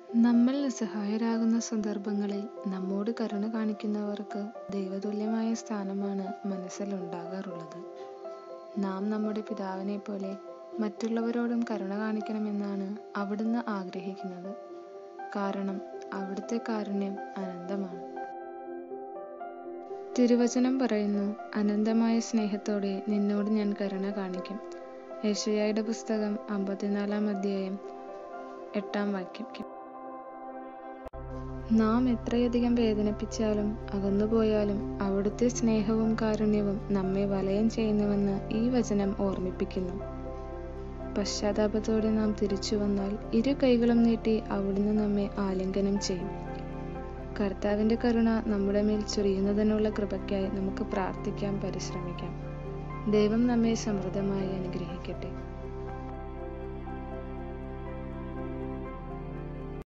നമ്മൾ നിസ്സഹായരാകുന്ന സന്ദർഭങ്ങളിൽ നമ്മോട് കരുണ കാണിക്കുന്നവർക്ക് ദൈവതുല്യമായ സ്ഥാനമാണ് മനസ്സിലുണ്ടാകാറുള്ളത്. നാം നമ്മുടെ പിതാവിനെപ്പോലെ മറ്റുള്ളവരോടും കരുണ കാണിക്കണമെന്നാണ് അവിടുന്ന് ആഗ്രഹിക്കുന്നത്. കാരണം അവിടുത്തെ കാരുണ്യം അനന്തമാണ്. തിരുവചനം പറയുന്നു, അനന്തമായ സ്നേഹത്തോടെ നിന്നോട് ഞാൻ കരുണ കാണിക്കും. യെശയ്യായുടെ പുസ്തകം അമ്പത്തിനാലാം അധ്യായം എട്ടാം വാക്യം. നാം എത്രയധികം വേദനിപ്പിച്ചാലും അകന്നുപോയാലും അവിടുത്തെ സ്നേഹവും കാരുണ്യവും നമ്മെ വലയം ചെയ്യുന്നുവെന്ന് ഈ വചനം ഓർമ്മിപ്പിക്കുന്നു. പശ്ചാത്താപത്തോടെ നാം തിരിച്ചുവന്നാൽ ഇരു കൈകളും നീട്ടി അവിടുന്ന് നമ്മെ ആലിംഗനം ചെയ്യും. കർത്താവിന്റെ കരുണ നമ്മുടെ മേൽ ചൊരിയുന്നതിനുള്ള കൃപയ്ക്കായി നമുക്ക് പ്രാർത്ഥിക്കാം പരിശ്രമിക്കാം. ദൈവം നമ്മെ സമൃദ്ധമായി അനുഗ്രഹിക്കട്ടെ.